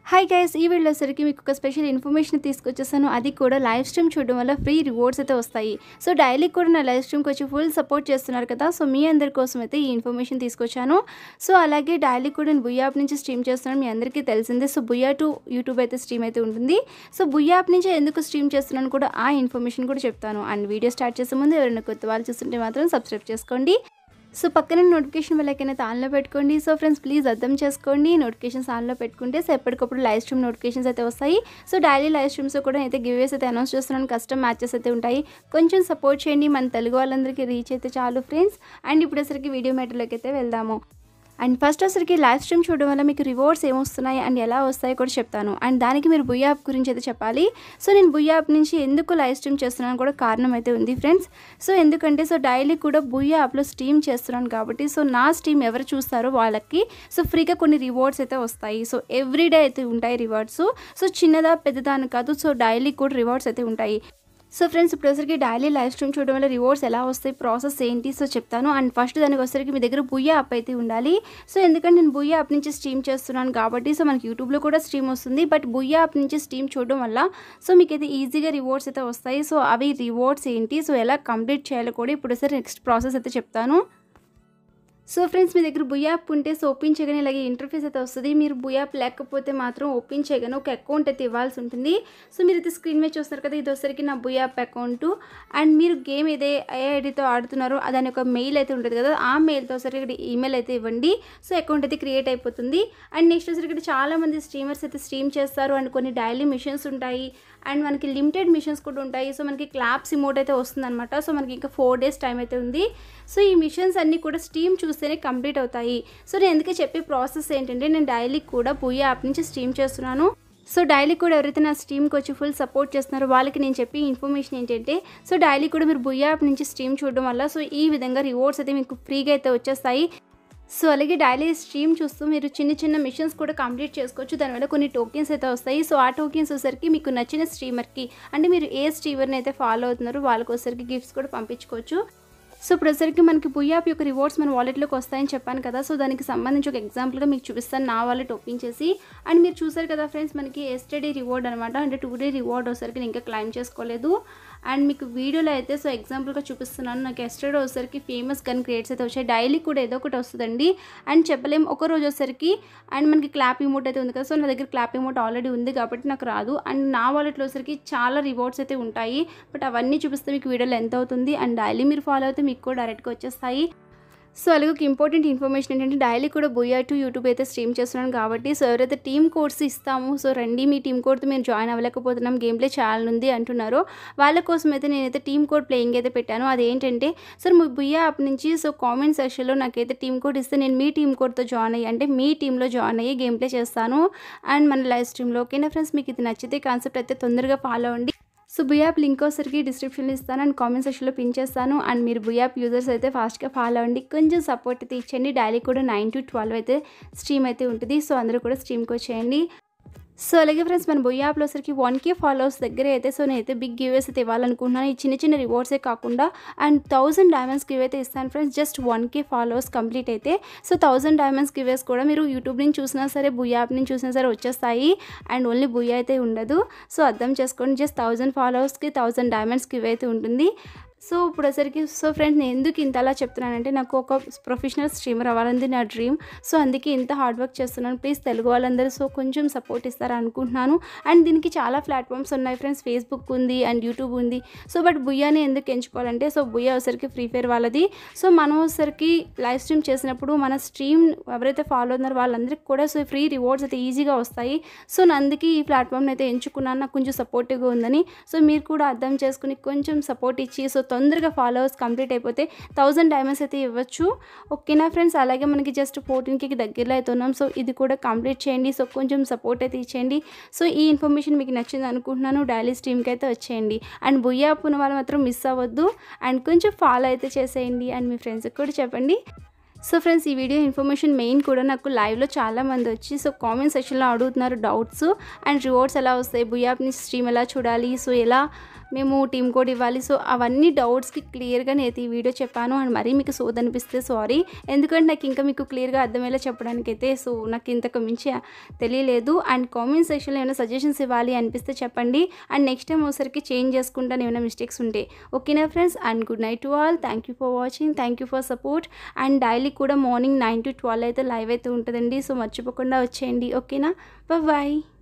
hi guys ఈ వీడియోసరికి మీకు ఒక స్పెషల్ ఇన్ఫర్మేషన్ తీసుకొచ్చేసాను అది కూడా లైవ్ స్ట్రీమ్ చూడడం వల్ల ఫ్రీ రివార్డ్స్ అయితే వస్తాయి సో డైలీ కూడా నా లైవ్ స్ట్రీమ్కి వచ్చి ఫుల్ సపోర్ట్ చేస్తున్నారు కదా సో మీ అందరి కోసం అయితే ఈ ఇన్ఫర్మేషన్ తీసుకొచ్చాను సో అలాగే డైలీ కూడా నేను బుయ్యా యాప్ నుంచి స్ట్రీమ్ చేస్తున్నాను మీ అందరికీ తెలిసిందే సో బుయ్యా టు యూట్యూబ్ అయితే స్ట్రీమ్ అయితే ఉంటుంది సో బుయ్యా యాప్ నుంచి ఎందుకు స్ట్రీమ్ చేస్తున్నాను కూడా ఆ ఇన్ఫర్మేషన్ కూడా చెప్తాను అండ్ వీడియో స్టార్ట్ చేసే ముందు ఎవరైనా కొత్త వాళ్ళు చూస్తుంటే మాత్రం సబ్స్క్రైబ్ చేసుకోండి సో పక్కన నోటిఫికేషన్ వెళ్ళకైతే ఆన్లో పెట్టుకోండి సో ఫ్రెండ్స్ ప్లీజ్ అర్థం చేసుకోండి నోటిఫికేషన్స్ ఆన్లో పెట్టుకుంటే సో ఎప్పటికప్పుడు లైవ్ స్ట్రీమ్ నోటిఫికేషన్స్ అయితే వస్తాయి సో డైలీ లైవ్ స్ట్రీమ్స్ కూడా అయితే గివేస్ అయితే అనౌన్స్ చేస్తున్నాను కస్టమ్ మ్యాచెస్ అయితే ఉంటాయి కొంచెం సపోర్ట్ చేయండి మన తెలుగు వాళ్ళందరికీ రీచ్ అయితే చాలు ఫ్రెండ్స్ అండ్ ఇప్పుడు అసలుకి వీడియో మ్యాటర్లోకి అయితే వెళ్దాము అండ్ ఫస్ట్ అసలుకి లైవ్ స్ట్రీమ్ చూడడం వల్ల మీకు రివార్డ్స్ ఏమొస్తున్నాయి అండ్ ఎలా వస్తాయో కూడా చెప్తాను అండ్ దానికి మీరు బుయ్యా యాప్ గురించి అయితే చెప్పాలి సో నేను బుయ్యా యాప్ నుంచి ఎందుకు లైవ్ స్ట్రీమ్ చేస్తున్నాను కూడా కారణం అయితే ఉంది ఫ్రెండ్స్ సో ఎందుకంటే సో డైలీ కూడా బుయ్యా యాప్లో స్ట్రీమ్ చేస్తున్నాను కాబట్టి సో నా స్ట్రీమ్ ఎవరు చూస్తారో వాళ్ళకి సో ఫ్రీగా కొన్ని రివార్డ్స్ అయితే వస్తాయి సో ఎవ్రీడే అయితే ఉంటాయి రివార్డ్స్ సో చిన్నదా పెద్దదా అని కాదు సో డైలీ కూడా రివార్డ్స్ అయితే ఉంటాయి సో ఫ్రెండ్స్ ఇప్పుడు వచ్చరికి డైలీ లైవ్ స్ట్రీమ్ చూడడం వల్ల రివార్డ్స్ ఎలా వస్తాయి ప్రాసెస్ ఏంటి సో చెప్తాను అండ్ ఫస్ట్ దానికి వచ్చరికి మీ దగ్గర బుయ్యా యాప్ అయితే ఉండాలి సో ఎందుకంటే నేను బుయ్యా యాప్ నుంచి స్ట్రీమ్ చేస్తున్నాను కాబట్టి సో మనకి యూట్యూబ్లో కూడా స్ట్రీమ్ వస్తుంది బట్ బుయ్యా యాప్ నుంచి స్ట్రీమ్ చూడడం వల్ల సో మీకు అయితే ఈజీగా రివార్డ్స్ అయితే వస్తాయి సో అవి రివార్డ్స్ ఏంటి సో ఎలా కంప్లీట్ చేయాలో కూడా ఇప్పుడు సరే నెక్స్ట్ ప్రాసెస్ అయితే చెప్తాను సో ఫ్రెండ్స్ మీ దగ్గర బుయ్ యాప్ ఉంటే సో ఓపెన్ చేయగానే ఇలాగే ఇంటర్ఫేస్ అయితే వస్తుంది మీరు బుయ్ యాప్ లేకపోతే మాత్రం ఓపెన్ చేయగానే ఒక అకౌంట్ అయితే ఇవ్వాల్సి ఉంటుంది సో మీరు అయితే స్క్రీన్ మీద చూస్తారు కదా ఇది వచ్చరికి నా బుయ్ యాప్ అకౌంట్ అండ్ మీరు గేమ్ ఏదే ఏ ఐడితో ఆడుతున్నారో దాని ఒక మెయిల్ అయితే ఉంటుంది కదా ఆ మెయిల్తో ఒకసారి ఇక్కడ ఈమెయిల్ అయితే ఇవ్వండి సో అకౌంట్ అయితే క్రియేట్ అయిపోతుంది అండ్ నెక్స్ట్ వచ్చరికి ఇక్కడ చాలామంది స్ట్రీమర్స్ అయితే స్ట్రీమ్ చేస్తారు అండ్ కొన్ని డైలీ మిషన్స్ ఉంటాయి అండ్ మనకి లిమిటెడ్ మిషన్స్ కూడా ఉంటాయి సో మనకి క్లాప్స్ ఇమోట్ అయితే వస్తుంది అనమాట సో మనకి ఇంకా ఫోర్ డేస్ టైం అయితే ఉంది సో ఈ మిషన్స్ అన్నీ కూడా స్ట్రీమ్ చూస్తేనే కంప్లీట్ అవుతాయి సో నేను ఎందుకే చెప్పే ప్రాసెస్ ఏంటంటే నేను డైలీ కూడా బుయ్యా యాప్ నుంచి స్ట్రీమ్ చేస్తున్నాను సో డైలీ కూడా ఎవరైతే నా స్ట్రీమ్కి వచ్చి ఫుల్ సపోర్ట్ చేస్తున్నారో వాళ్ళకి నేను చెప్పి ఇన్ఫర్మేషన్ ఏంటంటే సో డైలీ కూడా మీరు బుయ్యా యాప్ నుంచి స్ట్రీమ్ చూడడం వల్ల సో ఈ విధంగా రివార్డ్స్ అయితే మీకు ఫ్రీగా అయితే వచ్చేస్తాయి సో అలాగే డైలీ స్ట్రీమ్ చూస్తూ మీరు చిన్న చిన్న మిషన్స్ కూడా కంప్లీట్ చేసుకోవచ్చు దానివల్ల కొన్ని టోకెన్స్ అయితే వస్తాయి సో ఆ టోకెన్స్ వచ్చేసరికి మీకు నచ్చిన స్ట్రీమర్కి అంటే మీరు ఏ స్ట్రీమర్ని అయితే ఫాలో అవుతున్నారో వాళ్ళకి వచ్చేసరికి గిఫ్ట్స్ కూడా పంపించుకోవచ్చు సో ఇప్పుడు వచ్చరికి మనకి బుయ్యాప్ యొక్క రివార్డ్స్ మన వాలెట్లోకి వస్తాయని చెప్పాను కదా సో దానికి సంబంధించి ఒక ఎగ్జాంపుల్గా మీకు చూపిస్తాను నా వాలెట్ ఓపెన్ చేసి అండ్ మీరు చూసారు కదా ఫ్రెండ్స్ మనకి ఎస్టర్డే రివార్డ్ అనమాట అంటే టూ డే రివార్డ్ వచ్చేసరికి నేను ఇంకా క్లైమ్ చేసుకోలేదు అండ్ మీకు వీడియోలో అయితే సో ఎగ్జాంపుల్గా చూపిస్తున్నాను నాకు ఎస్టర్డే వచ్చేసరికి ఫేమస్ గన్ క్రియేట్స్ అయితే వచ్చాయి డైలీ కూడా ఏదో ఒకటి వస్తుందండి అండ్ చెప్పలేం ఒక రోజు వచ్చేసరికి అండ్ మనకి క్లాప్ ఇమోట్ అయితే ఉంది కదా సో నా దగ్గర క్లాప్ ఇమోట్ ఆల్రెడీ ఉంది కాబట్టి నాకు రాదు అండ్ నా వాలెట్లో వచ్చేసరికి చాలా రివార్డ్స్ అయితే ఉంటాయి బట్ అవన్నీ చూపిస్తే మీకు వీడియోలో ఎంత అవుతుంది అండ్ డైలీ మీరు ఫాలో అయితే మీకు కూడా డైరెక్ట్గా వచ్చేస్తాయి సో అలాగే ఒక ఇంపార్టెంట్ ఇన్ఫర్మేషన్ ఏంటంటే డైలీ కూడా బోయా టు యూట్యూబ్ అయితే స్ట్రీమ్ చేస్తున్నాను కాబట్టి సో ఎవరైతే టీమ్ కోడ్స్ ఇస్తాము సో రండి మీ టీమ్ కోడ్తో మీరు జాయిన్ అవ్వలేకపోతున్నాం గేమ్ ప్లే ఉంది అంటున్నారో వాళ్ళ కోసం అయితే నేనైతే టీమ్ కోడ్ ప్లేయింగ్ అయితే పెట్టాను అదేంటంటే సార్ మీ బుయ్యా యాప్ నుంచి సో కామెంట్ సెక్షన్లో నాకైతే టీమ్ కోడ్ ఇస్తే నేను మీ టీమ్ కోడ్తో జాయిన్ అయ్యి అంటే మీ టీంలో జాయిన్ అయ్యి గేమ్ ప్లే చేస్తాను అండ్ మన లైవ్ స్ట్రీమ్లో ఓకేనా ఫ్రెండ్స్ మీకు ఇది నచ్చితే కాన్సెప్ట్ అయితే తొందరగా ఫాలో అవ్వండి సో బుయాప్ లింక్ వచ్చరికి డిస్క్రిప్షన్లో ఇస్తాను అండ్ కామెంట్ సెక్షన్లో పిన్ చేస్తాను అండ్ మీరు బుయాప్ యూజర్స్ అయితే ఫాస్ట్గా ఫాలో అవ్వండి కొంచెం సపోర్ట్ అయితే ఇచ్చండి డైలీ కూడా నైన్ టు ట్వెల్వ్ అయితే స్ట్రీమ్ అయితే ఉంటుంది సో అందరూ కూడా స్ట్రీమ్కి వచ్చేయండి సో అలాగే ఫ్రెండ్స్ మన బొయ్య యాప్లో వచ్చరికి వన్ కే ఫాలోవర్స్ దగ్గర అయితే సో నేనైతే బిగ్ గివేస్ అయితే ఇవ్వాలనుకుంటున్నాను ఈ చిన్న చిన్న రివార్డ్సే కాకుండా అండ్ థౌసండ్ డైమండ్స్ గివ్ అయితే ఇస్తాను friends just one K followers complete అయితే సో థౌసండ్ డైమండ్స్ గివేస్ కూడా మీరు యూట్యూబ్ నుంచి చూసినా సరే బుయ్య యాప్ నుంచి చూసినా సరే వచ్చేస్తాయి అండ్ ఓన్లీ బుయ్య అయితే ఉండదు సో అర్థం చేసుకోండి జస్ట్ థౌసండ్ ఫాలోవర్స్కి థౌసండ్ డైమండ్స్ గివ్ అయితే ఉంటుంది సో ఇప్పుడు వచ్చరికి సో ఫ్రెండ్స్ నేను ఎందుకు ఇంత అలా చెప్తున్నానంటే నాకు ఒక ప్రొఫెషనల్ స్ట్రీమర్ అవ్వాలని నా డ్రీమ్ సో అందుకే ఇంత హార్డ్ వర్క్ చేస్తున్నాను ప్లీజ్ తెలుగు వాళ్ళందరూ సో కొంచెం సపోర్ట్ ఇస్తారా అనుకుంటున్నాను అండ్ దీనికి చాలా ప్లాట్ఫామ్స్ ఉన్నాయి ఫ్రెండ్స్ ఫేస్బుక్ ఉంది అండ్ యూట్యూబ్ ఉంది సో బట్ బుయ్యాని ఎందుకు ఎంచుకోవాలంటే సో బుయ్యా వచ్చరికి ఫ్రీ ఫైర్ వాళ్ళది సో మనం వచ్చరికి లైవ్ స్ట్రీమ్ చేసినప్పుడు మన స్ట్రీమ్ ఎవరైతే ఫాలో అవుతున్నారో వాళ్ళందరికీ కూడా సో ఫ్రీ రివార్డ్స్ అయితే ఈజీగా వస్తాయి సో నేను అందుకే ఈ ప్లాట్ఫామ్ని అయితే ఎంచుకున్నాను నాకు కొంచెం సపోర్టివ్గా ఉందని సో మీరు కూడా అర్థం చేసుకుని కొంచెం సపోర్ట్ ఇచ్చి సో తొందరగా ఫాలోవర్స్ కంప్లీట్ అయిపోతే థౌజండ్ డైమండ్స్ అయితే ఇవ్వచ్చు ఓకేనా ఫ్రెండ్స్ అలాగే మనకి జస్ట్ ఫోర్టీన్కి దగ్గరలో అయితే ఉన్నాం సో ఇది కూడా కంప్లీట్ చేయండి సో కొంచెం సపోర్ట్ అయితే ఇచ్చేయండి సో ఈ ఇన్ఫర్మేషన్ మీకు నచ్చింది అనుకుంటున్నాను డైలీ స్ట్రీమ్కి అయితే వచ్చేయండి అండ్ బుయ్యా ఉన్న వాళ్ళు మాత్రం మిస్ అవ్వద్దు అండ్ కొంచెం ఫాలో అయితే చేసేయండి అండ్ మీ ఫ్రెండ్స్కి కూడా చెప్పండి సో ఫ్రెండ్స్ ఈ వీడియో ఇన్ఫర్మేషన్ మెయిన్ కూడా నాకు లైవ్లో చాలా మంది వచ్చి సో కామెంట్ సెక్షన్లో అడుగుతున్నారు డౌట్స్ అండ్ రివార్డ్స్ ఎలా వస్తాయి బుయాప్ని స్ట్రీమ్ ఎలా చూడాలి సో ఎలా మేము టీమ్ కోడ్ ఇవ్వాలి సో అవన్నీ డౌట్స్కి క్లియర్గా నేను ఈ వీడియో చెప్పాను అండ్ మరీ మీకు సోది అనిపిస్తే సారీ ఎందుకంటే నాకు ఇంకా మీకు క్లియర్గా అర్థమయ్యేలా చెప్పడానికి అయితే సో నాకు ఇంతకు మించి తెలియలేదు అండ్ కామెంట్ సెక్షన్లో ఏమైనా సజెషన్స్ ఇవ్వాలి అనిపిస్తే చెప్పండి అండ్ నెక్స్ట్ టైం ఒకసారికి చేంజ్ చేసుకుంటాను ఏమైనా మిస్టేక్స్ ఉంటే ఓకేనా friends and good night to all thank you for watching thank you for support and daily కూడా మార్నింగ్ నైన్ టు ట్వెల్వ్ అయితే లైవ్ అయితే ఉంటుందండి సో మర్చిపోకుండా వచ్చేయండి ఓకేనా బాయ్